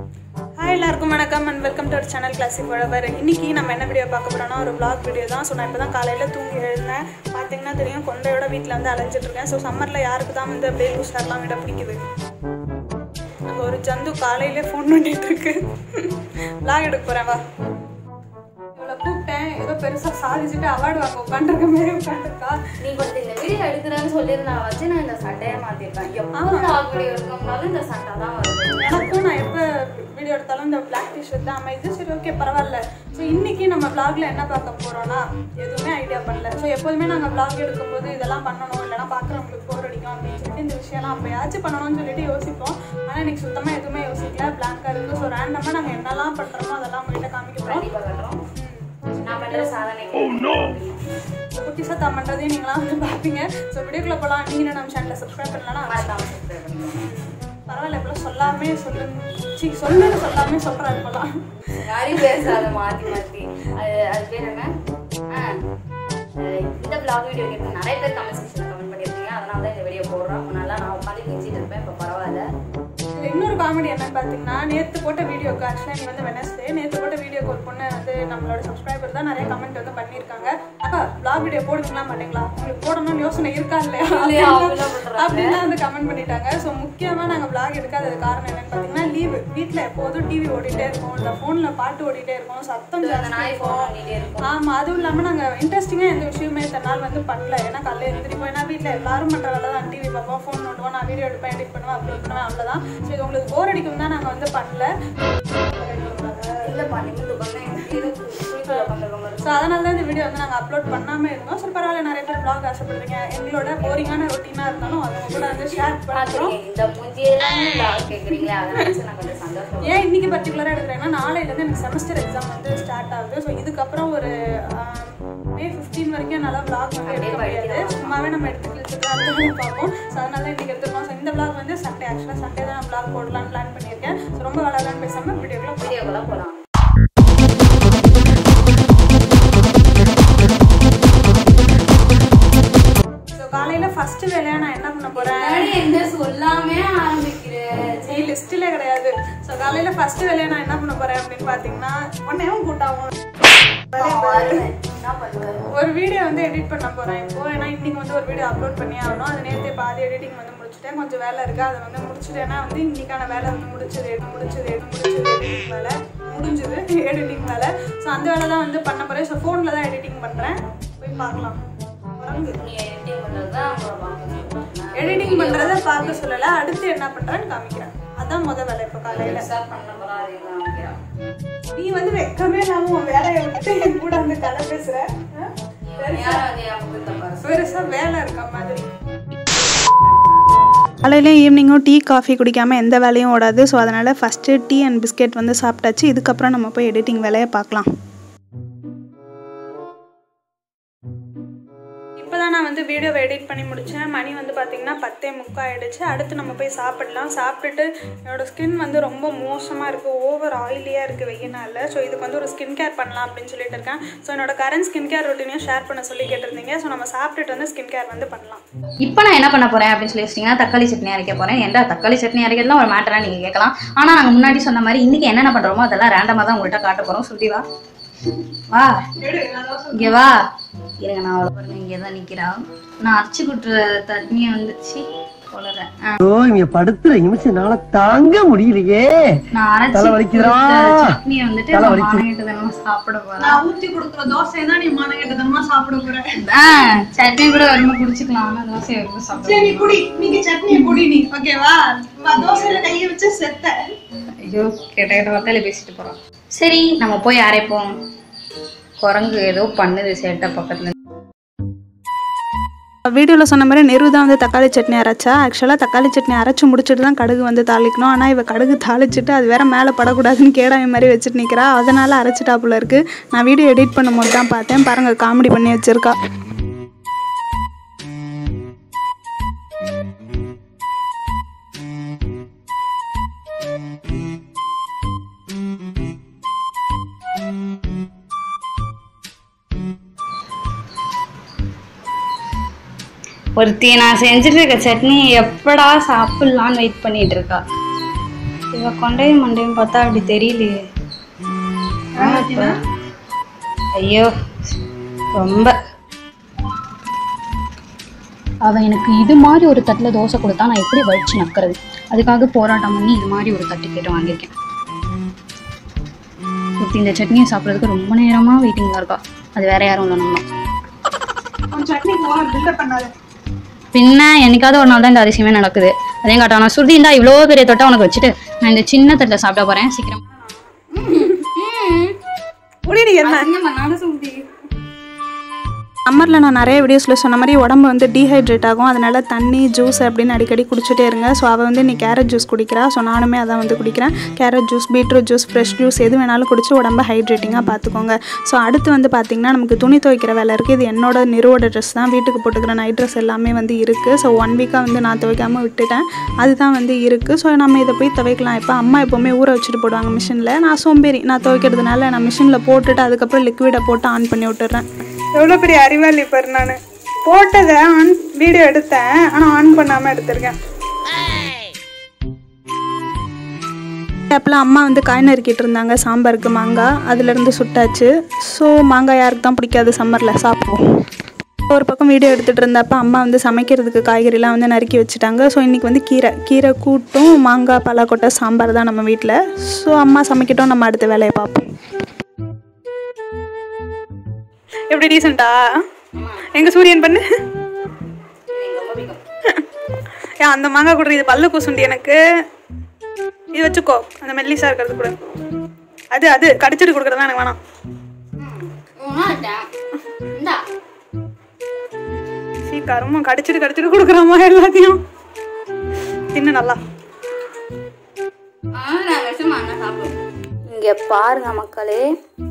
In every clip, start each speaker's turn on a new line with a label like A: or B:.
A: Hi எல்லாருக்கும் வணக்கம் and welcome to our channel classic வளவர் இன்னைக்கு நம்ம என்ன வீடியோ பார்க்க போறோம்னா ஒரு vlog வீடியோ தான் ஸோ நான் இப்போ தான் காலையில் தூங்கி எழுந்தேன் பார்த்தீங்கன்னா தெரியும் கொண்டையோட வீட்டில் வந்து அலைஞ்சிட்டு இருக்கேன் ஸோ சம்மரில் யாருக்கு தான் வந்து அப்படியே லூஸ் ஹேர்லாம் விட பிடிக்குது அங்கே ஒரு ஜந்து காலையிலே ஃபோன் பண்ணிட்டு இருக்கு vlog எடுக்க போகிறேன் வா இவளை கூப்பிட்டேன் ஏதோ பெருசாக சாதிச்சுட்டு அவார்டு வாங்க உட்காந்துருக்க மாதிரி உட்காந்துருக்கா
B: நீ கொஞ்சம் இந்த வீடியோ எடுக்கிறேன்னு சொல்லியிருந்தா வச்சு நான் இந்த சட்டையை மாத்திருக்கேன் எப்போ லாக் வீடியோ எடுக்கணும்னாலும் இந்த சட்டை தான் வருது
A: எனக்கும் நான் எப்போ வீடியோ எடுத்தாலும் இந்த பிளாக் டிஷர்ட் தான் அமைது சரி ஓகே பரவாயில்ல ஸோ இன்னைக்கு நம்ம vlogல என்ன பார்க்க போறோம்னா எதுவுமே ஐடியா பண்ணல ஸோ எப்போதுமே நாங்கள் vlog எடுக்கும்போது இதெல்லாம் பண்ணணும் இல்லைனா பார்க்குறவங்களுக்கு போர் அடிக்கும் அப்படின்னு சொல்லிட்டு இந்த விஷயம்லாம் அப்போயாச்சும் பண்ணணும்னு சொல்லிட்டு யோசிப்போம் ஆனால் இன்னைக்கு சுத்தமாக எதுவுமே யோசிக்கல பிளாங்காக இருக்குது ஸோ ரேண்டமாக நாங்கள் என்னெல்லாம் பண்ணுறோமோ அதெல்லாம் உங்கள்கிட்ட காமிக்க போகிறோம்
B: கண்டிப்பா கட்டுறோம் நான் பண்ற சாதனை
A: குட்டிஸாக தான் பண்ணுறதையும் நீங்களாம் வந்து பார்ப்பீங்க ஸோ வீடியோக்குள்ளே போகலாம் நீங்கள் நம்ம சேனலில் சப்ஸ்கிரைப் பண்ணலன்னா
B: மறக்காம subscribe பண்ணுங்க.
A: பரவாயில்ல இப்போலாம் சொல்லாமே சொல்லு சி சொல்லுன்னு சொல்லாமே சொல்கிறாரு இப்போலாம்
B: யாரி பேசாத மாத்தி மாத்தி அது அது பேர் என்ன ஆ, அஹ் இந்த vlog வீடியோ கேட்டு நிறைய பேர் கமெண்ட் செக்ஷன்ல கமெண்ட் பண்ணியிருக்கீங்க அதனால தான் இந்த வீடியோ போடுறோம் முன்னால நான் உட்காந்து கிஞ்சிட்டு இருப்பேன் இப்போ பரவாயில்ல
A: இதுல இன்னொரு காமெடி என்னன்னு பார்த்தீங்கன்னா நேற்று போட்ட வீடியோக்கு ஆக்சுவலாக நீ வந்து வெனஸ்டே நேற்று போட்ட வீடியோக்கு ஒரு பொண்ணு வந்து நம்மளோட சப்ஸ்கிரைபர் தான் நிறைய கமெண்ட் வந்து பண்ணியிருக்காங்க அக்கா vlog வீடியோ போடுவீங்களா மாட்டீங்களா உங்களுக்கு போடணும்னு யோசனை இருக்கா இல்லையா
B: இல்லையா, அப்படிலாம் பண்றாங்க.
A: அப்படின்லாம் வந்து கமெண்ட் பண்ணிட்டாங்க ஸோ முக்கியமாக நாங்கள் vlog எடுக்காதது காரணம் என்னன்னு பார்த்தீங்கன்னா லீவு வீட்டில் எப்போதும் டிவி ஓடிட்டே இருக்கும் இல்லை ஃபோனில் பாட்டு ஓடிட்டே இருக்கும் சத்தம்
B: அந்த
A: ஜாஸ்தி
B: நாய்
A: இருக்கும்
B: ஃபோன் பண்ணிட்டே இருக்கும்
A: ஆமா அதுவும் இல்லாம நாங்க இன்ட்ரெஸ்டிங்கா எந்த விஷயமே இத்தனை நாள் வந்து பண்ணல ஏன்னா காலையில எழுந்திரிப்போம் ஏன்னா வீட்ல எல்லாரும் பண்ற வேலை தான் டிவி பார்ப்போம் ஃபோன் நோண்டுவோம் நான் வீடியோ எடுப்பேன் எடிட் பண்ணுவேன் அப்லோட் பண்ணுவேன் அவ்வளவுதான் ஸோ இது உங்களுக்கு போர் அடிக்கும் தான் நாங்க வந்து பண்ணல
B: இல்லப்பா நிமிந்து உட்காந்து இது குளிக்கல உட்காந்துருக்கோம்
A: ஸோ அதனால தான் இந்த வீடியோ வந்து நாங்கள் அப்லோட் பண்ணாம இருந்தோம் ஸோ பரவாயில்ல நிறைய பேர் vlog ஆசைப்படுறீங்க எங்களோட போரிங்கான ரொட்டீனாக இருந்தாலும் அதை உங்க கூட வந்து ஷேர் பண்ணுறோம்
B: பார்த்துருக்கேன் இந்த மூஞ்சியெல்லாம் vlog கேட்குறீங்க அதை நினச்சி நான் கொஞ்சம் சந்தோஷம்
A: ஏன் இன்னைக்கு பர்டிகுலராக எடுக்கிறேன்னா நாளையிலேருந்து எனக்கு செமஸ்டர் எக்ஸாம் வந்து ஸ்டார்ட் ஆகுது ஸோ இதுக்கப்புறம் ஒரு ஆஹ், மே ஃபிஃப்டீன் வரைக்கும் என்னால் vlog வந்து எடுக்க முடியாது சும்மாவே நம்ம எடுத்து கிழிச்சிட்டு அடுத்து பார்ப்போம் ஸோ அதனால தான் இன்னைக்கு எடுத்துருக்கோம் ஸோ இந்த vlog வந்து சண்டே ஆக்சுவலாக சண்டே தான் நான் vlog போடலாம்னு பிளான் பண்ணியிருக்கேன் ஸோ ரொம்ப வளரலான்னு பேசாமல் வீடியோக்குள்ள போய்
B: வீடியோக்குள்ள போகலாம்
A: ஸோ காலையில் ஃபஸ்ட்டு வேலையாக நான் என்ன பண்ண போகிறேன்
B: முன்னாடி என்ன சொல்லாமே ஆரம்பிக்கிறேன்
A: சரி லிஸ்ட்டில் கிடையாது ஸோ காலையில் ஃபஸ்ட்டு வேலையாக நான் என்ன பண்ண போகிறேன் அப்படின்னு பார்த்தீங்கன்னா ஒன்றையும் கூட்டாகும்
B: வருவேன். என்ன பண்ணுவேன்
A: ஒரு வீடியோ வந்து எடிட் பண்ண போறேன் இப்போ ஏன்னா இன்னைக்கு வந்து ஒரு வீடியோ அப்லோட் பண்ணி ஆகணும் அது நேரத்தை பாதி எடிட்டிங் வந்து முடிச்சுட்டேன் கொஞ்சம் வேலை இருக்கு அதை வந்து முடிச்சுட்டேன்னா வந்து இன்னைக்கான வேலை வந்து முடிச்சது எடு முடிச்சது எடு முடிச்சது எடிட்டிங் வேலை முடிஞ்சது எடிட்டிங் வேலை ஸோ அந்த வேலை தான் வந்து பண்ண போறேன் ஸோ ஃபோனில் தான் எடிட்டிங் பண்றேன் போய் பார்க்கலாம் குரங்கு
B: நீ எடிட்டிங் பண்றது தான் உங்களை பார்க்கணும்
A: எடிட்டிங் பண்றதை பார்க்க சொல்லலை அடுத்து என்ன பண்றேன்னு காமிக்கிறேன் அதான் முத வேலை இப்போ காலையில
B: பெருசா பண்ண போறா அதையும் காமிக்கிறேன்
A: நீ வந்து வெக்கமே இல்லாம உன் வேலையை விட்டு என் கூட வந்து கதை பேசுற ஆ?
B: யாரும் அதை அமுகத்தை பாரு
A: பெருசா வேலை இருக்க மாதிரி காலையிலையும் ஈவினிங்கும் டீ காஃபி குடிக்காமல் எந்த வேலையும் ஓடாது ஸோ அதனால் ஃபஸ்ட்டு டீ அண்ட் பிஸ்கெட் வந்து சாப்பிட்டாச்சு இதுக்கப்புறம் நம்ம போய் எடிட்டிங் வேலையை பார்க்கலாம் இப்போ தான் நான் வந்து வீடியோவை எடிட் பண்ணி முடித்தேன் மணி வந்து பார்த்திங்கன்னா பத்தே முக்கா ஆயிடுச்சு அடுத்து நம்ம போய் சாப்பிடலாம் சாப்பிட்டுட்டு என்னோட ஸ்கின் வந்து ரொம்ப மோசமாக இருக்குது ஓவர் ஆயிலியாக இருக்குது வெயினால ஸோ இதுக்கு வந்து ஒரு ஸ்கின் கேர் பண்ணலாம் அப்படின்னு சொல்லிட்டு இருக்கேன் ஸோ என்னோட கரண்ட் ஸ்கின் கேர் ரொட்டீனையும் ஷேர் பண்ண சொல்லி கேட்டிருந்தீங்க ஸோ நம்ம சாப்பிட்டுட்டு வந்து ஸ்கின் கேர் வந்து பண்ணலாம்
C: இப்போ நான் என்ன பண்ண போறேன் அப்படின்னு சொல்லி வச்சிட்டிங்கன்னா தக்காளி சட்னி அரைக்க போறேன் ஏன்டா தக்காளி சட்னி அரைக்கிறதுலாம் ஒரு மேட்டரா நீங்க கேட்கலாம் ஆனா நாங்க முன்னாடி சொன்ன மாதிரி இன்னைக்கு என்னென்ன பண்றோமோ அதெல்லாம் ரேண்டமா தான் உங்கள்கிட்ட காட்ட போறோம் சொல்லி வா வா இங்க வா இருங்க நான் அவ்வளோ பாருங்க இங்கே தான் நிக்கிறா நான் அரைச்சி குட்டுற தண்ணியை வந்து சி கொளறேன் ஆ,
D: ஐயோ இங்க படுத்துற நிமிஷம்னால தாங்க முடியலையே
C: நான் அரைச்சி
D: தலை வலிக்குதுடா.
C: கொடுத்த சட்னியை வந்துட்டு
D: தலை
C: நான்
D: வலிக்குது.
C: மானங்கிட்ட தினமும் சாப்பிட போறேன்
A: நான் ஊற்றி கொடுக்குற தோசை தான் நீ மான கேட்டதனமா சாப்பிட போற
C: ஆ சட்னி கூட வருமா குடிச்சுக்கலாம் ஆனா தோசை வரைக்கும் சாப்பிட
A: சரி குடி நீங்க சட்னியை குடி நீ ஓகேவா தோசையில கையை வச்சு செத்த
C: ஐயோ கெட்ட கெட்ட வார்த்தையில பேசிட்டு போறோம் சரி நம்ம போய் அரைப்போம் குரங்கு ஏதோ பண்ணுது சேட்டை பக்கத்துல
A: வீடியோவில் சொன்ன மாதிரி நெரு தான் வந்து தக்காளி சட்னி அரைச்சா ஆக்சுவலாக தக்காளி சட்னி அரைச்சி முடிச்சுட்டு தான் கடுகு வந்து தாளிக்கணும் ஆனால் இவ கடுகு தாளிச்சிட்டு அது வேற மேலே படக்கூடாதுன்னு கேடாய மாதிரி வச்சுட்டு நிற்கிறா அதனால அரைச்சிட்டாப்புல இருக்கு நான் வீடியோ எடிட் பண்ணும்போது தான் பார்த்தேன் பாருங்க காமெடி பண்ணி வச்சிருக்கா
C: ஒருத்தி நான் செஞ்சுட்டு இருக்க சட்னி எப்படா சாப்பிடலான்னு வெயிட் பண்ணிட்டு இருக்கா இவ கொண்டையும் மண்டையும் பார்த்தா அப்படி தெரியலையே ஆமா இப்ப. ஐயோ ரொம்ப அவ எனக்கு இது மாதிரி ஒரு தட்டில் தோசை கொடுத்தா நான் எப்படி வலிச்சு நக்கிறது அதுக்காக போராட்டம் பண்ணி இது மாதிரி ஒரு தட்டு கேட்டு வாங்கியிருக்கேன் ஒருத்தி இந்த சட்னியை சாப்பிட்றதுக்கு ரொம்ப நேரமா வெயிட்டிங்ல இருக்கா அது வேற யாரும் இல்லை நம்ம
A: அவன் சட்னி ஓவர் பில்டப் பண்ணாத
C: பின்ன என்னைக்காவது ஒரு நாள் தான் இந்த அதிசயமே நடக்குது அதையும் காட்டா நான் சுருதி இருந்தா இவ்வளோ பெரிய தொட்டை உனக்கு வச்சுட்டு நான் இந்த சின்ன தட்டில் சாப்பிட போறேன் சீக்கிரம்
A: முடிடி என்ன
B: என்ன பண்ணாத சுத்தி
A: சம்மரில் நான் நிறைய வீடியோஸில் சொன்ன மாதிரி உடம்பு வந்து டீஹைட்ரேட் ஆகும் அதனால தண்ணி ஜூஸ் அப்படின்னு அடிக்கடி குடிச்சிட்டே இருங்க ஸோ அவள் வந்து இன்னைக்கு கேரட் ஜூஸ் குடிக்கிறா ஸோ நானுமே அதான் வந்து குடிக்கிறேன் carrot juice beetroot juice fresh juice எது வேணாலும் குடிச்சு உடம்ப ஹைட்ரேட்டிங்காக பார்த்துக்கோங்க ஸோ அடுத்து வந்து பார்த்திங்கன்னா நமக்கு துணி துவைக்கிற வேலை இருக்குது இது என்னோட நிறுவோட ட்ரெஸ் தான் வீட்டுக்கு போட்டுக்கிற நைட் ட்ரெஸ் எல்லாமே வந்து இருக்குது ஸோ ஒன் வீக்காக வந்து நான் துவைக்காமல் விட்டுட்டேன் அதுதான் வந்து இருக்குது ஸோ நம்ம இதை போய் துவைக்கலாம் இப்போ அம்மா எப்போவுமே ஊற வச்சுட்டு போடுவாங்க மிஷினில் நான் சோம்பேறி நான் துவைக்கிறதுனால நான் மிஷினில் போட்டுட்டு அதுக்கப்புறம் லிக்விடை போட்டு ஆன் பண்ணி விட்டுறேன் எவ்வளோ பெரிய அறிவாளி பாரு நான் போட்டதை ஆன் வீடியோ எடுத்தேன் ஆனால் ஆன் பண்ணாமல் எடுத்திருக்கேன் அப்போலாம் அம்மா வந்து காய் நறுக்கிட்டு இருந்தாங்க சாம்பாருக்கு மாங்காய் அதுலேருந்து சுட்டாச்சு ஸோ மாங்காய் யாருக்கு தான் பிடிக்காது சம்மரில் சாப்பிடுவோம் ஒரு பக்கம் வீடியோ எடுத்துகிட்டு இருந்தப்ப அம்மா வந்து சமைக்கிறதுக்கு காய்கறிலாம் வந்து நறுக்கி வச்சுட்டாங்க ஸோ இன்றைக்கி வந்து கீரை கீரை கூட்டும் மாங்காய் பலாக்கொட்டை சாம்பார் தான் நம்ம வீட்டில் ஸோ அம்மா சமைக்கட்டும் நம்ம அடுத்த வேலையை பார்ப்போம் எப்படி டீசெண்டா எங்க சூரியன் பண்ணு
B: எனக்கு ரொம்ப பிடிக்கும்
A: ஏன் அந்த மாங்காய் கொடுற இது பல்லு கூசுண்டி எனக்கு இது வச்சுக்கோ அந்த மெல்லிசா இருக்கிறது கூட அது அது கடிச்சிட்டு கொடுக்குறதா எனக்கு வேணாம்
B: உணர்ட்டேன் இந்தா
A: சீக்கிரமும் கடிச்சிட்டு கடிச்சிட்டு கொடுக்குறாமா எல்லாத்தையும் தின்னு நல்லா
B: ஆ நான் விஷமா அண்ணா சாப்பிடுவேன் இங்க பாருங்க மக்களே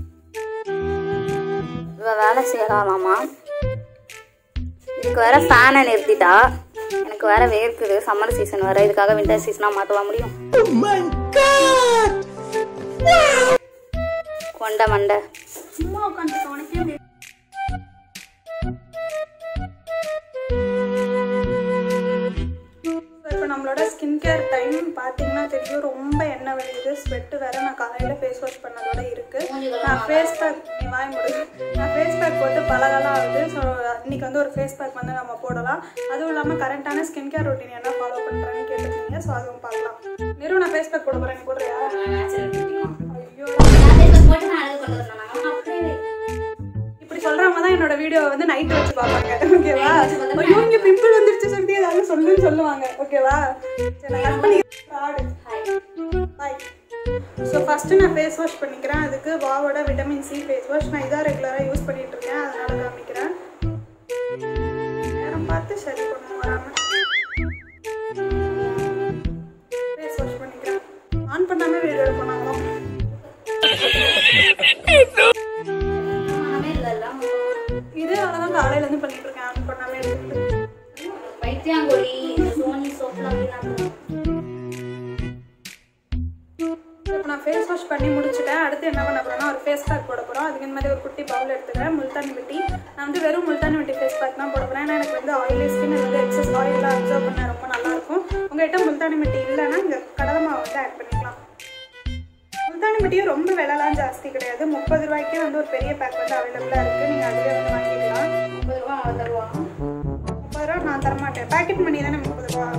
B: இவ வேலை செய்யலாமாமா இதுக்கு வேற ஃபேனை நிறுத்திட்டா எனக்கு வேற வேர்க்குது சம்மர் சீசன் வேற இதுக்காக வின்டர் சீசனா மாத்தவா முடியும் கொண்ட மண்டை
A: இப்போ நம்மளோட ஸ்கின் கேர் டைம் பார்த்தீங்கன்னா தெரியும் ரொம்ப எண்ணெய் வலிக்குது ஸ்வெட்டு வேற நான் காலையில் ஃபேஸ் வாஷ் பண்ணதோட இருக்கு நான் ஃபேஸ் பேக் நீ வாய் முடியும் நான் ஃபேஸ் பேக் போட்டு பல காலம் ஆகுது ஸோ இன்னைக்கு வந்து ஒரு ஃபேஸ் பேக் வந்து நம்ம போடலாம் அதுவும் இல்லாமல் கரெக்டான ஸ்கின் கேர் ரொட்டீன் என்ன ஃபாலோ பண்ணுறாங்கன்னு கேட்டிருக்கீங்க ஸோ அதுவும் பார்க்கலாம் நிறு நான் ஃபேஸ் பேக் போட போகிறேன் நீ போடுறியா ஐயோ இப்படி சொல்றவங்க தான் என்னோட வீடியோவை வந்து நைட் வச்சு பார்ப்பாங்க ஓகேவா ஐயோ இங்க பிம்பிள் வந்துருச்சு சொல்லி ஏதாவது சொல்லுன்னு சொல்லுவாங்க ஓகேவா சரி நான் கட் பண்ணி ஆடு பாய் ஸோ ஃபஸ்ட்டு நான் ஃபேஸ் வாஷ் பண்ணிக்கிறேன் அதுக்கு வாவோட விட்டமின் சி ஃபேஸ் வாஷ் நான் இதான் ரெகுலராக யூஸ் பண்ணிட்டு இருக்கேன் அதனால காமிக்கிறேன் நேரம் பார்த்து சரி பண்ணும் வராம ஃபேஸ் வாஷ் பண்ணிக்கிறேன் ஆன் பண்ணாம வீடியோ எடுக்கணும் இது அவ்வளோதான் காலையில இருந்து பண்ணிட்டு இருக்கேன் ஆன் பண்ணாம எடுத்துக்கிட்டு
B: பைத்தியாங்கோலி இந்த சோனி சோப்லாம்
A: இப்போ நான் ஃபேஸ் வாஷ் பண்ணி முடிச்சுட்டேன் அடுத்து என்ன பண்ண போறேன்னா ஒரு ஃபேஸ் பேக் போட போகிறோம் அதுக்கு இந்த மாதிரி ஒரு குட்டி பவுல் எடுத்துக்கிறேன் முல்தானி மிட்டி நான் வந்து வெறும் முல்தானி மிட்டி ஃபேஸ் பேக் தான் போட போகிறேன் ஏன்னா எனக்கு வந்து ஆயிலி ஸ்கின் வந்து எக்ஸஸ் ஆயிலாக அப்சர்வ் பண்ண ரொம்ப நல்லா இருக்கும் உங்கள்கிட்ட முல்தானி மிட்டி இல்லைன்னா இங்கே கடலை மாவு வந்து ஆட் பண்ணிக்கலாம் முல்தானி மிட்டியும் ரொம்ப விலைலாம் ஜாஸ்தி கிடையாது முப்பது ரூபாய்க்கே வந்து ஒரு பெரிய பேக் வந்து அவைலபிளாக இருக்குது நீங்கள் அதுவே வந்து வாங்கிக்கலாம்
B: முப்பது ரூபா அவ தருவா
A: முப்பது ரூபா நான் தரமாட்டேன் பேக்கெட் மணி தானே முப்பது ரூபா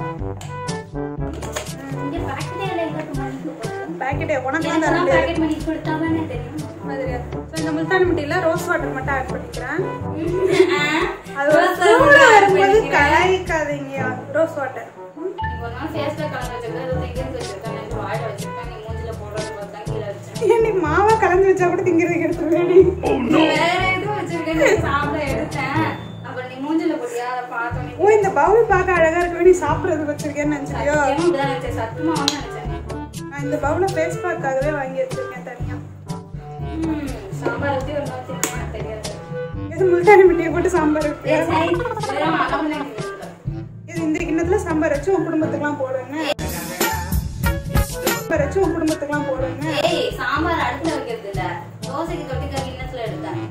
B: இங்க பாக்கெட்டே இல்லை எங்க மணிக்கு
A: பேக்கெட்டே உனக்கு தான் தர
B: எனக்கு
A: முடியாது
B: பாக்கெட் மணி கொடுத்தாதானே தெரியும்
A: மாதிரி ஸோ இந்த முல்தானி மிட்டியில் ரோஸ் வாட்டர் மட்டும் ஆட் பண்ணிக்கிறேன் அது ஒரு
B: Rose
A: சூடு
B: water add
A: வரும்போது
B: பண்ணிக்கிறேன்.
A: கலாய்க்காதீங்க ரோஸ் வாட்டர்
B: நீ ஒரு நாள் ஃபேஸ்ல கலந்து வச்சிருக்க ஏதோ திங்கிறது வச்சிருக்கேன் எனக்கு வாயில வச்சிருக்கேன் நீ மூஞ்சில போடுறது பார்த்தா கீழே வச்சேன்
A: ஏன் நீ மாவை கலந்து வச்சா கூட திங்கிறதுக்கு எடுத்துருவேடி
B: நீ வேற எதுவும் வச்சிருக்கேன் நான் சாப்பிட எடுத்தேன் அப்புறம் நீ மூஞ்சில போட்டியா அதை பார்த்தோன்னே
A: ஓ இந்த பவுல் பார்க்க அழகா இருக்கு நீ சாப்பிட்றதுக்கு வச்சிருக்கேன்னு நினச்சிட்டியோ
B: சத்தியமா இப்படிதான் நினைச்சேன் சத்தியமா வந்து நினைச்சேன்
A: நான் இந்த பவுலை ஃபேஸ் பேக்காகவே வாங்கி வச்சிருக்கேன் தனியா
B: ம், சாம்பார் ஊத்தி ஒரு நாள் தின்னேன், எனக்கு தெரியாது
A: இது முல்தானி மிட்டியை போட்டு சாம்பார் இருக்கு
B: சரி, வெறும் அளவுல நீ வச்சுக்க.
A: இது இந்த கிண்ணத்துல சாம்பார் வச்சு உன் குடும்பத்துக்குலாம் போடுங்க சாம்பார் வச்சு உன் குடும்பத்துக்குலாம் போடுங்க
B: ஏய் சாம்பார் அடுப்புல வைக்கிறது இல்ல தோசைக்கு தொட்டிக்க கிண்ணத்துல எடுத்தேன்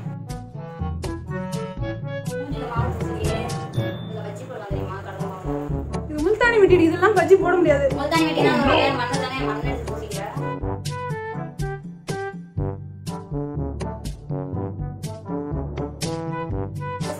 B: மூஞ்சில மாவு பூசியே இதை வச்சு போடலாம் தெரியுமா கடலை மாவு
A: இது முல்தானி மிட்டி இதெல்லாம் பஜ்ஜி போட முடியாது
B: முல்தானி வெட்டினா ஒரு மண்ணு தானே மண் எடுத்து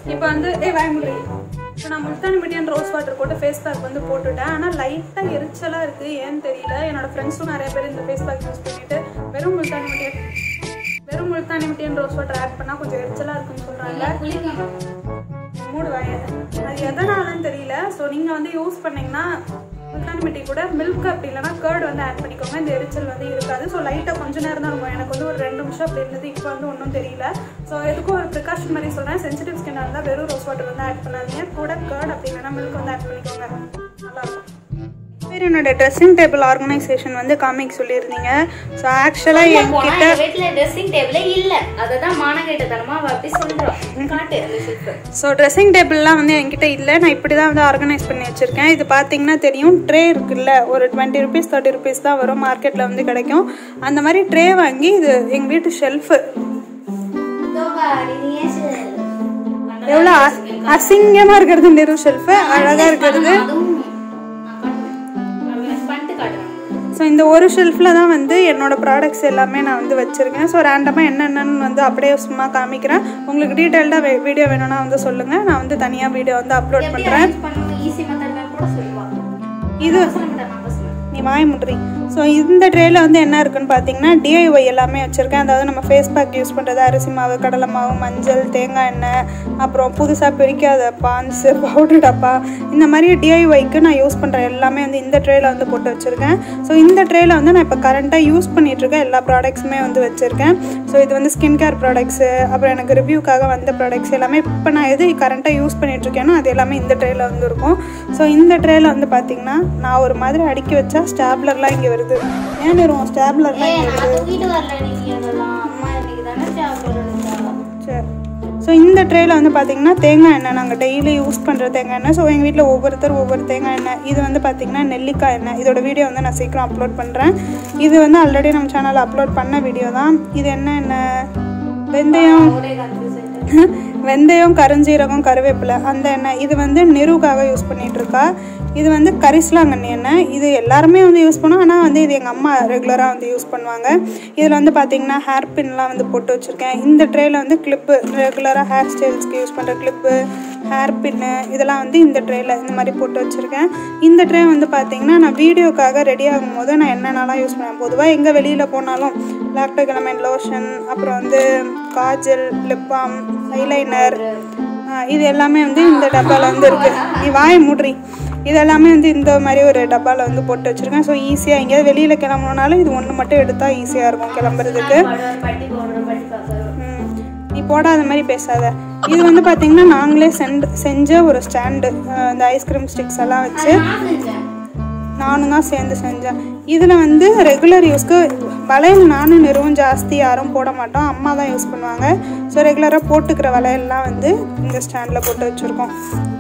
A: இப்போ வந்து ஏ வாய் முடியும் இப்போ நான் முல்தானி மிட்டியன் ரோஸ் வாட்டர் போட்டு ஃபேஸ் பேக் வந்து போட்டுட்டேன் ஆனால் லைட்டாக எரிச்சலாக இருக்குது ஏன்னு தெரியல என்னோட ஃப்ரெண்ட்ஸும் நிறைய பேர் இந்த ஃபேஸ் பேக் யூஸ் பண்ணிட்டு வெறும் முல்தானி மிட்டியன் வெறும் முல்தானி மிட்டியன் ரோஸ் வாட்டர் ஆட் பண்ணால் கொஞ்சம் எரிச்சலாக இருக்குன்னு சொல்கிறாங்க
B: குளிக்கணும்
A: மூடு வாய அது எதனாலன்னு தெரியல ஸோ நீங்கள் வந்து யூஸ் பண்ணீங்கன்னா முல்தானி மிட்டி கூட மில்க் அப்படி இல்லைன்னா கேர்ட் வந்து ஆட் பண்ணிக்கோங்க இந்த எரிச்சல் வந்து இருக்காது ஸோ லைட்டாக கொஞ்ச நேரம் தான் இருக்கும் எனக்கு வந்து ஒரு ரெண்டு நிமிஷம் அப்படி இருந்தது இப்போ வந்து ஒன்றும் தெரியல ஸோ எதுக்கும் ஒரு ப்ரிகாஷன் மாதிரி சொல்கிறேன் சென்சிட்டிவ் ஸ்கின்னாக இருந்தால் வெறும் ரோஸ் வாட்டர் வந்து ஆட் பண்ணாதீங்க கூட கேர்ட் அப்படி இல்லைன்னா மில்க் வந்து ஆட் பண்ணிக்கோங்க நல்லாயிருக்கும் பேர் என்னோட ட்ரெஸ்ஸிங் டேபிள் ஆர்கனைசேஷன் வந்து காமிக் சொல்லியிருந்தீங்க ஸோ ஆக்சுவலாக
B: போனா
A: என்கிட்ட
B: எங்க வீட்டுல ட்ரெஸ்ஸிங் டேபிளே இல்ல அததான் மானகேட்டத்தனமா அவ அப்படி சொல்றோம் காட்டு அந்த ஷில்ப்
A: ஸோ ட்ரெஸ்ஸிங் டேபிள்லாம் வந்து என்கிட்ட இல்லை நான் இப்படி தான் வந்து ஆர்கனைஸ் பண்ணி வச்சுருக்கேன் இது பார்த்தீங்கன்னா தெரியும் ட்ரே இருக்குல்ல ஒரு டுவெண்ட்டி ருபீஸ் தேர்ட்டி ருபீஸ் தான் வரும் மார்க்கெட்டில் வந்து கிடைக்கும் அந்த மாதிரி ட்ரே வாங்கி இது எங்கள் வீட்டு ஷெல்ஃபு எவ்வளோ அசிங்கமாக இருக்கிறது நிறு ஷெல்ஃபு அழகாக இருக்கிறது
B: அதுவும் நான் காட்டுவேன். பண்ணிட்டு காட்டுறேன்
A: ஸோ இந்த ஒரு ஷெல்ஃபில் தான் வந்து என்னோட ப்ராடக்ட்ஸ் எல்லாமே நான் வந்து வச்சுருக்கேன் ஸோ ரேண்டமாக என்னென்னு வந்து அப்படியே சும்மா காமிக்கிறேன் உங்களுக்கு டீட்டெயில்டாக வீடியோ வேணும்னா வந்து சொல்லுங்கள் நான் வந்து தனியாக வீடியோ வந்து அப்லோட்
B: எப்படி
A: பண்ணுறேன்
B: arrange பண்ணணும் ஈஸி மெத்தட் கூட சொல்லுவா
A: இது
B: சொல்ல மாட்டேன் நான் தான் சொல்லுவேன்
A: நீ வாய் முட்றி ஸோ இந்த ட்ரேயில் வந்து என்ன இருக்குன்னு பார்த்தீங்கன்னா டிஐஒய் எல்லாமே வச்சுருக்கேன் அதாவது நம்ம ஃபேஸ் பேக் யூஸ் பண்ணுறது அரிசி மாவு கடலை மாவு மஞ்சள் தேங்காய் எண்ணெய் அப்புறம் புதுசாக பிரிக்காத பான்ஸு பவுடர் டப்பா இந்த மாதிரி டிஐஒய்க்கு நான் யூஸ் பண்ணுற எல்லாமே வந்து இந்த ட்ரேயில் வந்து போட்டு வச்சுருக்கேன் ஸோ இந்த ட்ரேயில் வந்து நான் இப்போ கரண்ட்டாக யூஸ் பண்ணிகிட்ருக்க எல்லா ப்ராடக்ட்ஸுமே வந்து வச்சுருக்கேன் ஸோ இது வந்து ஸ்கின் கேர் ப்ராடக்ட்ஸு அப்புறம் எனக்கு ரிவ்யூக்காக வந்த ப்ராடக்ட்ஸ் எல்லாமே இப்போ நான் எது கரண்ட்டாக யூஸ் பண்ணிகிட்ருக்கேனோ அது எல்லாமே இந்த ட்ரேயில் வந்து இருக்கும் ஸோ இந்த ட்ரேயில் வந்து பார்த்தீங்கன்னா நான் ஒரு மாதிரி அடுக்கி வச்சா ஸ்டாப்லர்லாம் இங்கே வருது ஏன் வரும் ஸ்டாப்லர்லாம் இங்கே வருது
B: தூக்கிட்டு வரல நீங்க அதெல்லாம் அம்மா இன்னைக்கு தானே தேவைப்படுறா
A: சரி ஸோ இந்த ட்ரேயில் வந்து பார்த்தீங்கன்னா தேங்காய் எண்ணெய் நாங்கள் டெய்லி யூஸ் பண்ணுற தேங்காய் எண்ணெய் ஸோ எங்கள் வீட்டில் ஒவ்வொருத்தர் ஒவ்வொரு தேங்காய் எண்ணெய் இது வந்து பார்த்தீங்கன்னா நெல்லிக்காய் எண்ணெய் இதோட வீடியோ வந்து நான் சீக்கிரம் அப்லோட் பண்ணுறேன் இது வந்து ஆல்ரெடி நம்ம சேனலில் அப்லோட் பண்ண வீடியோ தான் இது என்ன எண்ணெய் வெந்தயம்
B: ஒரே கன்ஃபியூஸ் ஆயிட்டு
A: வெந்தயம் கருஞ்சீரகம் கருவேப்பிலை அந்த எண்ணெய் இது வந்து நெருவுக்காக யூஸ் பண்ணிட்டு இருக்கா இது வந்து கரிசலாங்கண்ணி எண்ணெய் இது எல்லாருமே வந்து யூஸ் பண்ணுவோம் ஆனால் வந்து இது எங்கள் அம்மா ரெகுலராக வந்து யூஸ் பண்ணுவாங்க இதில் வந்து பார்த்தீங்கன்னா ஹேர் பின்லாம் வந்து போட்டு வச்சுருக்கேன் இந்த ட்ரேயில் வந்து கிளிப்பு ரெகுலராக ஹேர் ஸ்டைல்ஸ்க்கு யூஸ் பண்ணுற கிளிப்பு ஹேர் பின்னு இதெல்லாம் வந்து இந்த ட்ரேயில் இந்த மாதிரி போட்டு வச்சுருக்கேன் இந்த ட்ரே வந்து பார்த்தீங்கன்னா நான் வீடியோக்காக ரெடி ஆகும்போது நான் என்னென்னலாம் யூஸ் பண்ணுவேன் பொதுவாக எங்கே வெளியில் போனாலும் லாக்டோகிலமைன் லோஷன் அப்புறம் வந்து காஜல் லிப் பாம் ஐலைனர் இது எல்லாமே வந்து இந்த டப்பாவில் வந்து இருக்குது நீ வாயை மூடுறி இது எல்லாமே வந்து இந்த மாதிரி ஒரு டப்பாவில் வந்து போட்டு வச்சுருக்கேன் ஸோ ஈஸியாக எங்கேயாவது வெளியில் கிளம்பணுனாலும் இது ஒன்று மட்டும் எடுத்தால் ஈஸியாக இருக்கும் கிளம்புறதுக்கு
B: பவுடர் பட்டி பவுடர் பட்டி பாக்கர்
A: ம். நீ போடாத மாதிரி பேசாத இது வந்து பார்த்தீங்கன்னா நாங்களே சென்ட் செஞ்ச ஒரு ஸ்டாண்டு இந்த ஐஸ்கிரீம் ஸ்டிக்ஸ் எல்லாம் வச்சு
B: நான் செஞ்சேன்
A: நானும் தான் சேர்ந்து செஞ்சேன் இதில் வந்து ரெகுலர் யூஸ்க்கு வளையல் நானும் நிறுவும் ஜாஸ்தி யாரும் போட மாட்டோம் அம்மா தான் யூஸ் பண்ணுவாங்க ஸோ ரெகுலராக போட்டுக்கிற வளையல்லாம் வந்து இந்த ஸ்டாண்டில் போட்டு வச்சுருக்கோம்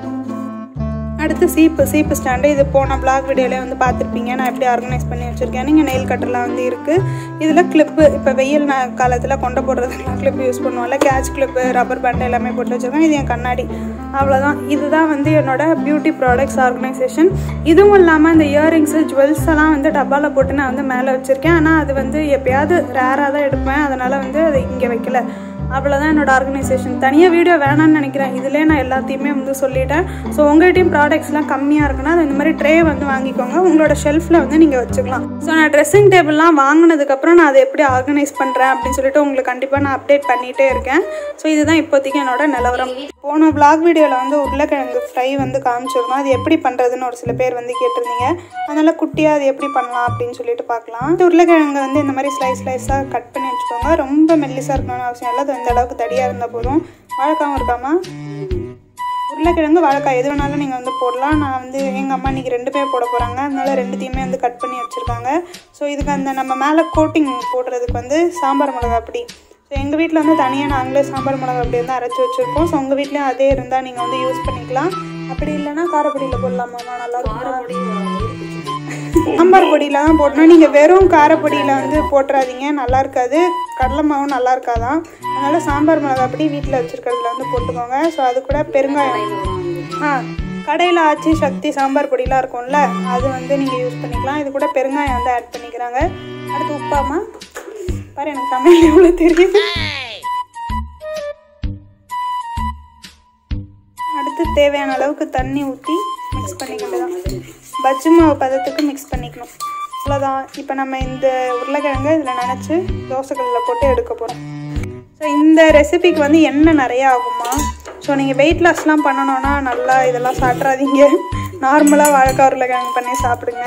A: அடுத்து சீப்பு சீப்பு ஸ்டாண்டு இது போன பிளாக் வீடியோலேயே வந்து பார்த்துருப்பீங்க நான் எப்படி ஆர்கனைஸ் பண்ணி வச்சுருக்கேன் நீங்கள் நெயில் கட்டர்லாம் வந்து இருக்குது இதில் கிளிப்பு இப்போ வெயில் நா காலத்தில் கொண்டை போடுறதுக்கெலாம் கிளிப் யூஸ் பண்ணுவோம்ல கேட்ச் கிளிப்பு ரப்பர் பேண்ட் எல்லாமே போட்டு வச்சுருக்கேன் இது என் கண்ணாடி அவ்வளோதான் இதுதான் வந்து என்னோட பியூட்டி ப்ராடக்ட்ஸ் ஆர்கனைசேஷன் இதுவும் இல்லாமல் இந்த இயரிங்ஸு ஜுவல்ஸ் எல்லாம் வந்து டப்பாவில் போட்டு நான் வந்து மேலே வச்சுருக்கேன் ஆனால் அது வந்து எப்பயாவது ரேராக தான் எடுப்பேன் அதனால் வந்து அதை இங்கே வைக்கல அவ்வளோதான் என்னோட ஆர்கனைசேஷன் தனியாக வீடியோ வேணாம்னு நினைக்கிறேன் இதிலே நான் எல்லாத்தையுமே வந்து சொல்லிட்டேன் ஸோ உங்கள்கிட்டயும் ப்ராடக்ட்ஸ்லாம் கம்மியாக இருக்குன்னா அது இந்த மாதிரி ட்ரே வந்து வாங்கிக்கோங்க உங்களோட ஷெல்ஃபில் வந்து நீங்கள் வச்சுக்கலாம் ஸோ நான் ட்ரெஸ்ஸிங் டேபிள்லாம் வாங்கினதுக்கப்புறம் நான் அதை எப்படி ஆர்கனைஸ் பண்ணுறேன் அப்படின்னு சொல்லிட்டு உங்களுக்கு கண்டிப்பாக நான் அப்டேட் பண்ணிகிட்டே இருக்கேன் ஸோ இதுதான் இப்போதைக்கு என்னோட நிலவரம் போன vlog வீடியோவில் வந்து உருளைக்கிழங்கு ஃப்ரை வந்து காமிச்சிருந்தோம் அது எப்படி பண்ணுறதுன்னு ஒரு சில பேர் வந்து கேட்டிருந்தீங்க அதனால் குட்டியாக அது எப்படி பண்ணலாம் அப்படின்னு சொல்லிட்டு பார்க்கலாம் இந்த உருளைக்கிழங்கு வந்து இந்த மாதிரி ஸ்லைஸ் ஸ்லைஸாக கட் பண்ணி வச்சுக்கோங்க ரொம்ப மெல்லிஸாக இருக்கணும்னு அவசியம் இல்லை அது இந்த அளவுக்கு தடியாக இருந்தால் போதும் வாழைக்காவும் இருக்காமா உருளைக்கிழங்கு வாழைக்காய் எது வேணாலும் நீங்கள் வந்து போடலாம் நான் வந்து எங்கள் அம்மா இன்றைக்கி ரெண்டு பேர் போட போகிறாங்க அதனால ரெண்டுத்தையுமே வந்து கட் பண்ணி வச்சுருக்காங்க ஸோ இதுக்கு அந்த நம்ம மேலே கோட்டிங் போடுறதுக்கு வந்து சாம்பார் மிளகா அப்படி ஸோ எங்கள் வீட்டில் வந்து தனியாக நாங்களே சாம்பார் மிளகா அப்படி வந்து அரைச்சி வச்சுருக்கோம் ஸோ உங்கள் வீட்லேயும் அதே இருந்தால் நீங்கள் வந்து யூஸ் பண்ணிக்கலாம் அப்படி இல்லைன்னா காரப்பொடியில் போடலாமாம்மா நல்லா இருக்கும் சாம்பார் பொடியில் தான் போடணும் நீங்கள் வெறும் காரப்பொடியில் வந்து போட்டுறாதீங்க நல்லா இருக்காது கடலை மாவும் நல்லா இருக்காதான் அதனால் சாம்பார் மிளகா பொடி வீட்டில் வச்சுருக்கிறதுல வந்து போட்டுக்கோங்க ஸோ அது கூட பெருங்காயம் ஆ கடையில் ஆச்சி சக்தி சாம்பார் பொடிலாம் இருக்கும்ல அது வந்து நீங்கள் யூஸ் பண்ணிக்கலாம் இது கூட பெருங்காயம் வந்து ஆட் பண்ணிக்கிறாங்க அடுத்து உப்பாமா பாரு எனக்கு சமையல் எவ்வளோ தெரியுது தேவையான அளவுக்கு தண்ணி ஊற்றி மிக்ஸ் பண்ணிக்க வேண்டியதான் பஜ்ஜி மாவு பதத்துக்கு மிக்ஸ் பண்ணிக்கணும் அவ்வளோதான் இப்போ நம்ம இந்த உருளைக்கிழங்கு இதில் நினச்சி தோசைக்கல்லில் போட்டு எடுக்க போகிறோம் ஸோ இந்த ரெசிபிக்கு வந்து எண்ணெய் நிறையா ஆகுமா ஸோ நீங்கள் வெயிட் லாஸ்லாம் பண்ணணும்னா நல்லா இதெல்லாம் சாப்பிட்றாதீங்க நார்மலாக வாழைக்காய் உருளைக்கிழங்கு பண்ணி சாப்பிடுங்க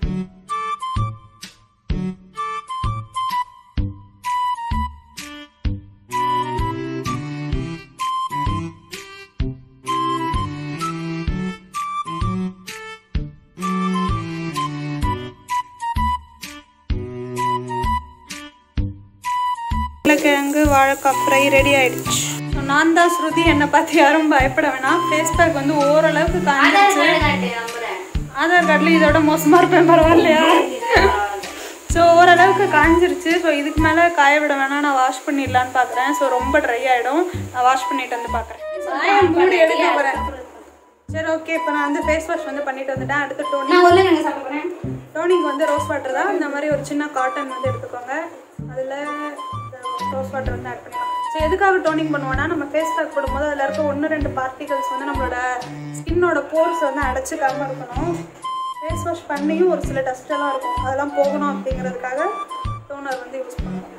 A: உருளைக்கிழங்கு வாழைக்காய் ஃப்ரை ரெடி ஆயிடுச்சு So, நான் தான் ஸ்ருதி என்னை பார்த்து யாரும் பயப்பட வேணாம் ஃபேஸ் பேக் வந்து ஓரளவுக்கு
B: ஆதார்
A: காஞ்சிருச்சு
B: கார்டு காட்டு நம்புறேன்
A: ஆதார் கார்டில் இதோட மோசமாக இருப்பேன் பரவாயில்லையா ஸோ ஓரளவுக்கு காஞ்சிருச்சு ஸோ இதுக்கு மேலே காய விட வேணாம் நான் வாஷ் பண்ணிடலான்னு பார்க்குறேன் ஸோ ரொம்ப ட்ரை ஆகிடும் நான் வாஷ் பண்ணிட்டு வந்து பார்க்குறேன் மூடி எடுக்க போகிறேன் சரி ஓகே இப்போ நான் வந்து ஃபேஸ் வாஷ் வந்து பண்ணிட்டு வந்துட்டேன் அடுத்து டோனிங்
B: நான் உருளைக்கிழங்கு சாப்பிட போறேன்
A: டோனிங் வந்து ரோஸ் வாட்டர் தான் இந்த மாதிரி ஒரு சின்ன காட்டன் வந்து எடுத்துக்கோங்க அதில் ரோஸ் வாட்டர் வந்து ஆட் பண்ணிக்கலாம் ஸோ எதுக்காக டோனிங் பண்ணுவோம்னா நம்ம ஃபேஸ் பேக் போடும்போது அதில் இருக்க ஒன்று ரெண்டு பார்ட்டிகல்ஸ் வந்து நம்மளோட ஸ்கின்னோட போர்ஸ் வந்து அடைச்சிக்காம இருக்கணும் ஃபேஸ் வாஷ் பண்ணியும் ஒரு சில டஸ்ட் எல்லாம் இருக்கும் அதெல்லாம் போகணும் அப்படிங்கிறதுக்காக டோனர் வந்து யூஸ் பண்ணுவோம்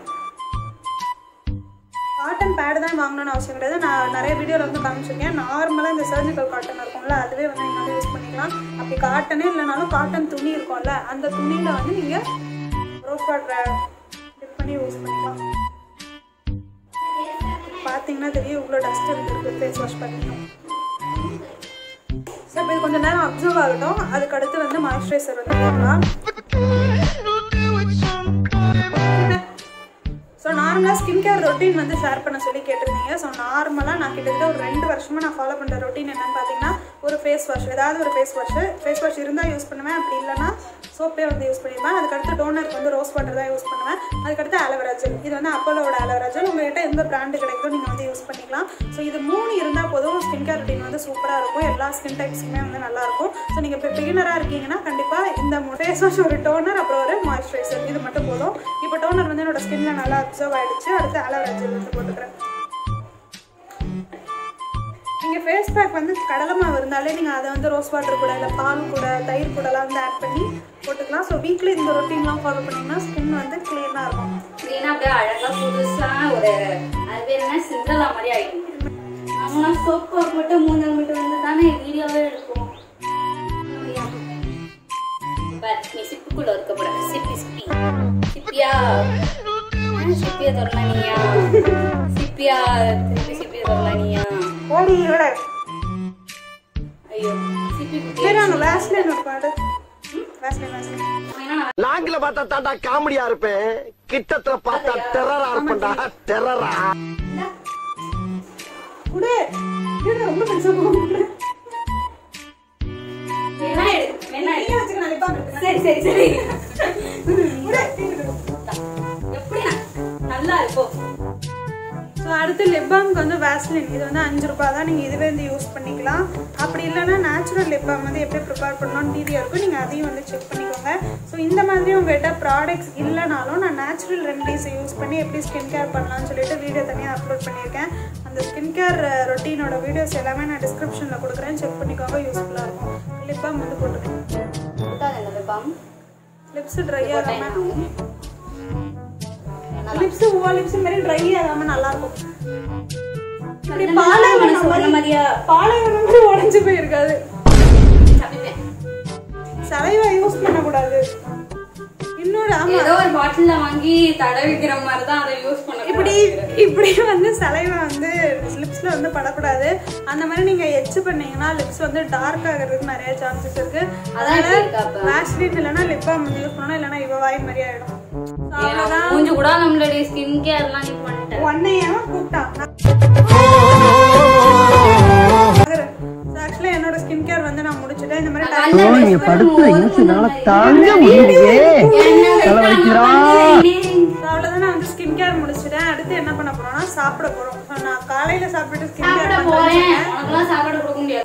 A: காட்டன் பேடு தான் வாங்கணும்னு அவசியம் கிடையாது நான் நிறைய வீடியோவில் வந்து காமிச்சிருக்கேன் நார்மலாக இந்த சர்ஜிக்கல் காட்டன் இருக்கும்ல அதுவே வந்து நீங்கள் வந்து யூஸ் பண்ணிக்கலாம் அப்படி காட்டனே இல்லைனாலும் காட்டன் துணி இருக்கும்ல அந்த துணியில் வந்து நீங்கள் ரோஸ் வாட்டரை டிப் பண்ணி யூஸ் பண்ணிக்கலாம் பார்த்தீங்கன்னா தெரியும் இவ்வளோ டஸ்ட் இருக்குது ஃபேஸ் வாஷ் பண்ணிக்கணும் ஸோ இப்போ இது கொஞ்சம் நேரம் அப்சர்வ் ஆகட்டும் அதுக்கு அடுத்து வந்து மாய்ஸ்சரைசர் வந்து போடலாம் ஸோ நார்மலாக ஸ்கின் கேர் ரொட்டீன் வந்து ஷேர் பண்ண சொல்லி கேட்டிருந்தீங்க ஸோ நார்மலாக நான் கிட்டத்தட்ட ஒரு ரெண்டு வருஷமாக நான் ஃபாலோ பண்ணுற ரொட்டீன் என்னன்னு பார்த்தீங்கன்னா ஒரு ஃபேஸ் வாஷ் ஏதாவது ஒரு ஃபேஸ் வாஷ் ஃபேஸ் வாஷ் இருந்தால் யூஸ் பண்ணுவேன் அப்படி இல்லைன்னா சோப்பே வந்து யூஸ் பண்ணிடுவேன் அதுக்கடுத்து டோனருக்கு வந்து ரோஸ் வாட்டர் தான் யூஸ் பண்ணுவேன் அதுக்கடுத்து ஆலோவேரா ஜெல் இது வந்து அப்போலோட ஆலோவேரா ஜெல் உங்கள்கிட்ட எந்த பிராண்டு கிடைக்குதோ நீங்கள் வந்து யூஸ் பண்ணிக்கலாம் ஸோ இது மூணு இருந்தால் போதும் ஸ்கின் கேர் ரொட்டீன் வந்து சூப்பராக இருக்கும் எல்லா ஸ்கின் டைப்ஸுமே வந்து நல்லா இருக்கும் ஸோ நீங்கள் இப்போ பிகினராக இருக்கீங்கன்னா கண்டிப்பாக இந்த ஃபேஸ் வாஷ் ஒரு டோனர் அப்புறம் ஒரு மாய்ஸ்சரைசர் இது மட்டும் போதும் இப்போ டோனர் வந்து என்னோட ஸ்கின்ல நல்லா அப்சர்வ் ஆயிடுச்சு அடுத்து ஆலோவேரா ஜெல் வந்து போட்டுக்கிறேன் நீங்கள் ஃபேஸ் பேக் வந்து கடலை மாவு இருந்தாலே நீங்கள் அதை வந்து ரோஸ் வாட்டர் கூட இல்லை பால் கூட தயிர் கூடலாம் வந்து ஆட் பண்ணி போட்டுக்கலாம் ஸோ வீக்லி இந்த ரொட்டீன்லாம் ஃபாலோ பண்ணிங்கன்னா ஸ்கின் வந்து க்ளீனாக இருக்கும்
B: க்ளீனாக அப்படியே அழகாக புதுசாக ஒரு அது பேர் என்ன சிந்தலா மாதிரி ஆகிடும் நம்மளாம் சோப்பு போட்டு மூணு மட்டும் வந்து தானே வீடியோவே எடுப்போம் பட் நீ சிப்புக்குள்ள இருக்க போற சிப்பி சிப்பி சிப்பியா ஆ, சிப்பியா தொடலானியா சிப்பியா திருப்பி சிப்பியா தொடலானியா
A: ஓடி விட
B: ஐயோ சிப்பி குட்டி
A: சரி அங்கே வேஸ்லின் ஒரு பாடு வேஸ்லின் வேஸ்லின்
B: ஏன்னா நான்
D: நாங்கள பார்த்தா தாண்டா காமெடியா இருப்பேன் கிட்டத்துல பார்த்தா டெரரா இருப்பேன்டா டெரரா
A: குடு இது ரொம்ப பெருசாக போகும்
B: வேணா எடு வேணா எடு
A: வச்சுக்க நான் லிப்பாம் எடுத்துக்கிறேன்
B: சரி சரி சரி
A: குடு
B: எப்படி நல்லா இருக்கும்
A: ஸோ அடுத்து லிப் பாம்க்கு வந்து வேஸ்லின் இது வந்து அஞ்சு ரூபாய் தான் நீங்கள் இதுவே வந்து யூஸ் பண்ணிக்கலாம் அப்படி இல்லைன்னா நேச்சுரல் லிப் பாம் வந்து எப்படி ப்ரிப்பேர் பண்ணணும்னு வீடியோ இருக்கும் நீங்கள் அதையும் வந்து செக் பண்ணிக்கோங்க ஸோ இந்த மாதிரி உங்கள்கிட்ட ப்ராடக்ட்ஸ் இல்லைனாலும் நான் நேச்சுரல் ரெமடிஸை யூஸ் பண்ணி எப்படி ஸ்கின் கேர் பண்ணலாம்னு சொல்லிட்டு வீடியோ தனியாக அப்லோட் பண்ணியிருக்கேன் அந்த ஸ்கின் கேர் ரொட்டீனோட வீடியோஸ் எல்லாமே நான் டிஸ்கிரிப்ஷனில் கொடுக்குறேன் செக் பண்ணிக்கோங்க யூஸ்ஃபுல்லாக இருக்கும் லிப் பாம் வந்து போட்டுக்கலாம்
B: கொடுத்தாங்க இந்த வெப்பம்
A: லிப்ஸ் ட்ரை ஆகாமல்
B: ஆகும்
A: லிப்ஸ் உவா லிப்ஸ் மாதிரி ட்ரை ஆகாமல் நல்லாயிருக்கும் இப்படி
B: மனசு
A: பாலைவனம்
B: சொன்ன மாதிரியா
A: பாலைவனம் மாதிரி உடஞ்சு போயிருக்காது
B: தப்பிப்பேன்
A: சலைவா யூஸ் பண்ணக்கூடாது இன்னொரு ஆமா
B: ஏதோ ஒரு பாட்டில்ல வாங்கி தடவிக்கிற மாதிரி தான் அதை யூஸ் பண்ண
A: இப்படி இப்படி வந்து சலைவா வந்து லிப்ஸ்ல வந்து படக்கூடாது அந்த மாதிரி நீங்க எச்சு பண்ணீங்கன்னா லிப்ஸ் வந்து டார்க் ஆகிறதுக்கு நிறைய சான்சஸ் இருக்கு
B: அதான்
A: அதனால
B: இப்படி இருக்கா அப்ப?
A: வேஸ்லின் இல்லைன்னா லிப் பாம் வந்து யூஸ் பண்ணணும் இல்லைன்னா இவ வாய் மாதிரி ஆயிடும் So, அவ்வளவுதான்
B: மூஞ்சி கூட நம்மளுடைய ஸ்கின் கேர்லாம் இது பண்ணிட்டேன்
A: உன்னையும் கூப்பிட்டான் ஆக்சுவலி என்னோட ஸ்கின் கேர் வந்து நான் முடிச்சுட்டேன் இந்த மாதிரி
B: நல்ல
D: ஓ, நீங்க படுத்துற இன்சுனால தாங்க முடியலையே தலை வலிக்கிறா
A: So, அவ்வளவுதான் நான் வந்து ஸ்கின் கேர் முடிச்சிட்டேன் அடுத்து என்ன பண்ண போறோம்னா சாப்பிட போறோம் So, நான் காலையில சாப்பிட்டு ஸ்கின்
B: சாப்பிட
A: கேர்
B: போறேன் உனக்கெல்லாம் சாப்பாடு கொடுக்க முடியாது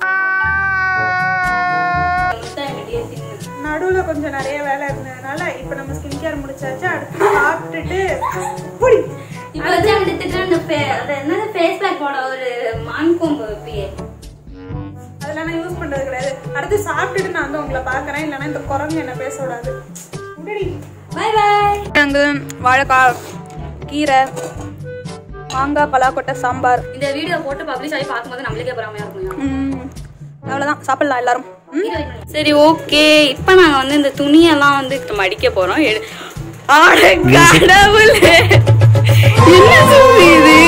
B: முட்டை வெளியே தின்னு.
A: நடுவுல கொஞ்சம் நிறைய வேலை இருந்ததுனால இப்ப நம்ம ஸ்கின் கேர் முடிச்சாச்சு அடுத்து சாப்பிட்டுட்டு புடி
B: இப்ப வச்சு எடுத்துட்டு அந்த பே- அது என்னது ஃபேஸ் பேக் போட ஒரு மான் கொம்பு வைப்பியே
A: ஆனால் யூஸ் பண்ணுறது கிடையாது அடுத்து சாப்பிட்டுட்டு நான் வந்து உங்களை பார்க்குறேன் இல்லைன்னா இந்த குரங்கு என்ன பேச விடாது
B: பை பாய்
A: அங்கே வாழைக்காய் கீரை மாங்காய் பலாக்கொட்டை சாம்பார்
B: இந்த வீடியோ போட்டு பப்ளிஷ் ஆகி பார்க்கும்போது நம்மளுக்கே பொறாமையா இருக்கும்
A: ம், அவ்வளோதான் சாப்பிடலாம் எல்லாரும் ம்?
B: சரி ஓகே இப்போ நாங்கள் வந்து இந்த துணியெல்லாம் வந்து மடிக்க போகிறோம் எடு ஆட கடவுளே என்ன சுத்தி இது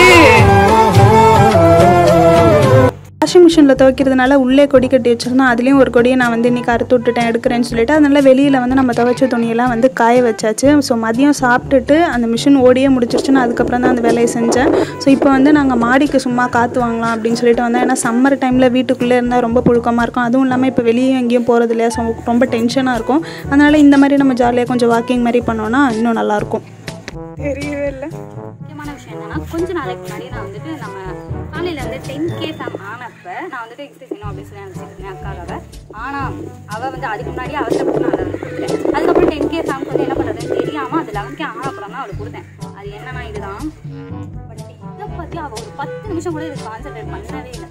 A: வாஷிங் மிஷினில் துவைக்கிறதுனால உள்ளே கொடி கட்டி வச்சிருந்தோம் அதுலேயும் ஒரு கொடியை நான் வந்து இன்றைக்கி அறுத்து விட்டுட்டேன் எடுக்கிறேன்னு சொல்லிட்டு அதனால வெளியில் வந்து நம்ம துவைச்ச துணியெல்லாம் வந்து காய வச்சாச்சு ஸோ மதியம் சாப்பிட்டுட்டு அந்த மிஷின் ஓடியே முடிச்சிருச்சுன்னு அதுக்கப்புறம் தான் அந்த வேலையை செஞ்சேன் ஸோ இப்போ வந்து நாங்கள் மாடிக்கு சும்மா காற்று வாங்கலாம் அப்படின்னு சொல்லிட்டு வந்தோம் ஏன்னா சம்மர் டைமில் வீட்டுக்குள்ளே இருந்தால் ரொம்ப புழுக்கமாக இருக்கும் அதுவும் இல்லாமல் இப்போ வெளியே எங்கேயும் போகிறது இல்லையா ஸோ ரொம்ப டென்ஷனாக இருக்கும் அதனால் இந்த மாதிரி நம்ம ஜாலியாக கொஞ்சம் வாக்கிங் மாதிரி பண்ணோன்னா இன்னும் நல்லாயிருக்கும் தெரியவே இல்லை
B: முக்கியமான விஷயம் என்னன்னா கொஞ்ச நாளைக்கு முன்னாடி நான் வந்துட்டு நம்ம காலையில் வந்து டென் கே ஃபேம் ஆனப்ப நான் வந்துட்டு எக்ஸசைஸ் செய்யணும் அப்படின்னு சொல்லி நினச்சிட்டு இருந்தேன் அக்காவை ஆனால் அவள் வந்து அதுக்கு முன்னாடி அவசரப்பட்டு நான் அதை வந்து கொடுத்துட்டேன் அதுக்கப்புறம் டென் கே ஃபேம்க்கு வந்து என்ன பண்ணுறதுன்னு தெரியாமல் அது லெவன் கே ஆன அப்புறம் தான் அவளுக்கு கொடுத்தேன் அது என்னன்னா இதுதான் பட் இதை பற்றி அவள் ஒரு பத்து நிமிஷம் கூட இது கான்சென்ட்ரேட் பண்ணவே இல்லை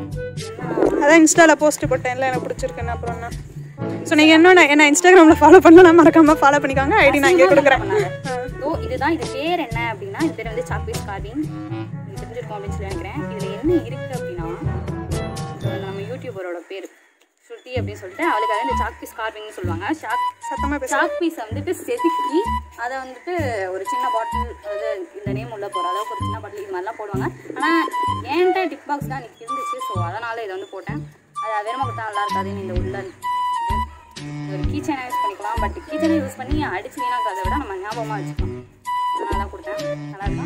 A: அதான் இன்ஸ்டாவில் போஸ்ட் போட்டேன்ல எனக்கு பிடிச்சிருக்குன்னு அப்புறம் என்ன ஸோ நீங்கள் என்னோட என்ன இன்ஸ்டாகிராமில் ஃபாலோ பண்ணலாம் மறக்காமல் ஃபாலோ பண்ணிக்கோங்க ஐடி நான் இங்கே கொடுக்குறேன்
B: ஸோ இதுதான் இது பேர் என்ன அப்படின்னா இது பேர் வந்து சாக்பீஸ் கார்விங் இது தெரிஞ்சிருக்கும் அப்படின்னு சொல்லி நினைக்கிறேன் இதில் என்ன இருக்குது அப்படின்னா இது வந்து நம்ம யூடியூபரோட பேர் ஸ்ருதி அப்படின்னு சொல்லிட்டு அவளுக்கு வந்து இந்த சாக் பீஸ் கார்விங்னு சொல்லுவாங்க சாக்
A: சத்தமாக பேச
B: சாக் பீஸை வந்துட்டு செதுக்கி அதை வந்துட்டு ஒரு சின்ன பாட்டில் அது இந்த நேம் உள்ள போகிற அளவுக்கு ஒரு சின்ன பாட்டில் இது மாதிரிலாம் போடுவாங்க ஆனால் என்கிட்ட டிப் பாக்ஸ் தான் எனக்கு இருந்துச்சு ஸோ அதனால் இதை வந்து போட்டேன் அது வெறுமை கொடுத்தா நல்லா இருக்காதுன்னு இந்த உள்ள இது இது ஒரு கீச்சனை யூஸ் பண்ணிக்கலாம் பட் கீச்சனை யூஸ் பண்ணி அடிச்சு வீணாக்கிறத விட நம்ம ஞாபகமாக வச்சுக்கலாம் அதனால தான் கொடுத்தேன் நல்லா இருக்கா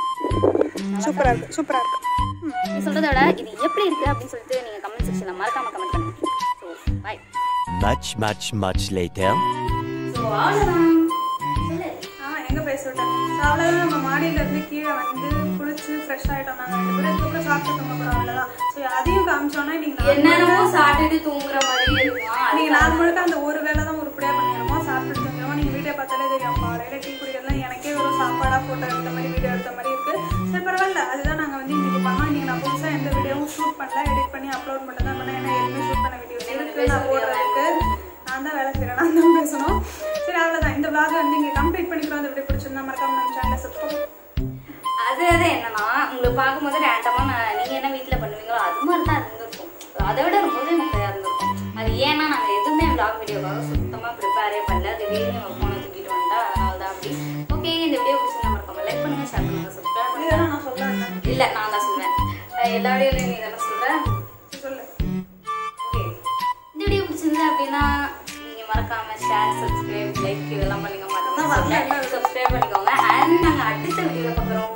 A: சூப்பராக இருக்கு சூப்பராக இருக்கு
B: நீ சொல்கிறத விட இது எப்படி இருக்குது அப்படின்னு சொல்லிட்டு நீங்கள் கமெண்ட் செக்ஷனில் மறக்காம கமெண்ட் பண்ணுங்க so bye
E: Much, much, much later.
B: So அவ்வளோதான் சொல்லு
A: ஆ எங்கே பேச விட்டேன் ஸோ அவ்வளோதான் நம்ம மாடியிலேருந்து கீழே வந்து குளிச்சு ஃப்ரெஷ் ஆகிட்டோம் நாங்கள் ரெண்டு பேரும் இதுக்கப்புறம் சாப்பிட்டு தூங்க போகிறோம் அவ்வளோதான் ஸோ அதையும் காமிச்சோன்னா நீங்கள்
B: என்னென்னமோ சாப்பிட்டுட்டு தூங்குற மாதிரி இருக்கும்
A: நீங்கள் நாலு முழுக்க அந்த ஒரு வேலை தான் உருப்படியாக பண்ணிடுவோம் சாப்பிட்டு தூங்கிடுவோம் நீங்கள் வீடியோ பார்த்தாலே தெரியும் காலையில் டீ குடிக்கிறதுலாம் எனக்கே ஒரு சாப்பாடாக ஃபோட்டோ எடுத்த மாதிரி வீடியோ எடுத்த மாதிரி இருக்குது சரி பரவாயில்ல அதுதான் நாங்கள் வந்து இன்றைக்கி பண்ணோம் இன்றைக்கி நான் புதுசாக எந்த வீடியோவும் ஷூட் பண்ணல எடிட் பண்ணி அப்லோட் மட்டும் தான் பண்ணேன் ஏன்னா எதுவுமே ஷூட் பண்ண வீடியோஸ் இருக்குது நான் போடுறதுக்கு நான் தான் வேலை செய்கிறேன் நான் தான் பேசணும் சரி அவ்வளோதான் இந்த vlog வந்து இங்கே கம்ப்ளீட் பண்ணிக்கிறோம் அந்த வீடியோ பிடிச்சிருந்தா மறக்காம நம்ம சேனலை சப்ஸ்கிரைப்
B: அது அது என்னன்னா உங்களை பார்க்கும்போது ரேண்டமாக நான் நீங்கள் என்ன வீட்டில் பண்ணுவீங்களோ அது மாதிரி தான் இருந்திருக்கும் அதை விட ரொம்பவே முக்கியம் இருந்திருக்கும் அது ஏன்னா நாங்கள் எதுவுமே vlog வீடியோவாக சுத்தமாக ப்ரிப்பேரே பண்ணல திடீர்னு ஒரு ஃபோனை தூக்கிட்டு வந்துட்டா அதனால தான் அப்படி ஓகே இந்த வீடியோ பிடிச்சிருந்தா மறக்காம லைக் பண்ணுங்க ஷேர் பண்ணுங்க சப்ஸ்கிரைப் பண்ணுங்க
A: இதெல்லாம் நான் சொல்கிறேன்
B: இல்லை நான் தான் சொல்லுவேன் அஹ் எல்லா வீடியோலையும் நீ தானே சொல்கிறேன்
A: சொல்லு
B: ஓகே இந்த வீடியோ பிடிச்சிருந்தது அப்படின்னா நீங்கள் மறக்காம ஷேர் சப்ஸ்கிரைப் லைக் இதெல்லாம் பண்ணுங்க மறக்காம சப்ஸ்கிரைப் பண்ணிக்கோங்க அண்ட் நாங்கள் அடுத்த வீடியோவில் பார்க்குறோம்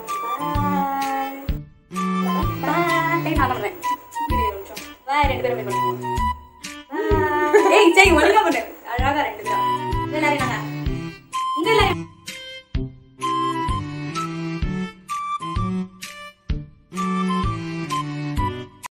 B: பாய் நான் பண்ணுவேன் இரு ஒரு நிமிஷம் பாய் ரெண்டு பேரும் போய் பண்ணுவோம் ஏய் சரி ஒழுங்கா பண்ணு அழகா ரெண்டு பேரும் எல்லாரும் நாங்கள்